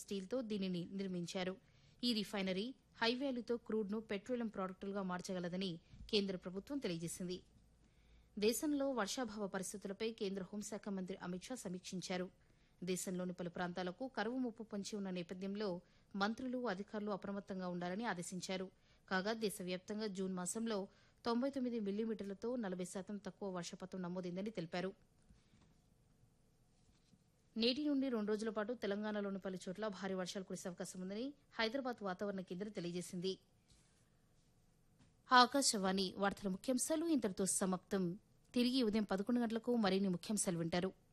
స్టీల్తో దీనిని నిర్మించారు ఈ రిఫైనరీ హైవేలుతో క్రూడ్ను పెట్రోలియం ప్రాడక్టులుగా మార్చగలదని కేంద్ర ప్రభుత్వం తెలియజేసింది దేశంలో వర్షాభావ పరిస్థితులపై కేంద్ర హోంశాఖ మంత్రి అమిత్ షా సమీక్షించారు దేశంలోని పలు ప్రాంతాలకు కరువు ముప్పు పొంచి ఉన్న నేపథ్యంలో మంత్రులు అధికారులు అప్రమత్తంగా ఉండాలని ఆదేశించారు కాగా దేశవ్యాప్తంగా జూన్ మాసంలో తొంభై తొమ్మిది మిల్లీమీటర్లతో నలభై శాతం తక్కువ వర్షపాతం నమోదైందని తెలిపారు నేటి నుండి రెండు రోజుల పాటు తెలంగాణలోని పలు చోట్ల భారీ వర్షాలు కురిసే అవకాశం ఉందని హైదరాబాద్ వాతావరణ కేంద్రం తెలియజేసింది ఆకాశవాణి వార్తల ముఖ్యాంశాలు ఇంతటితో సమాప్తం తిరిగి ఉదయం పదకొండు గంటలకు మరిన్ని ముఖ్యాంశాలు వింటారు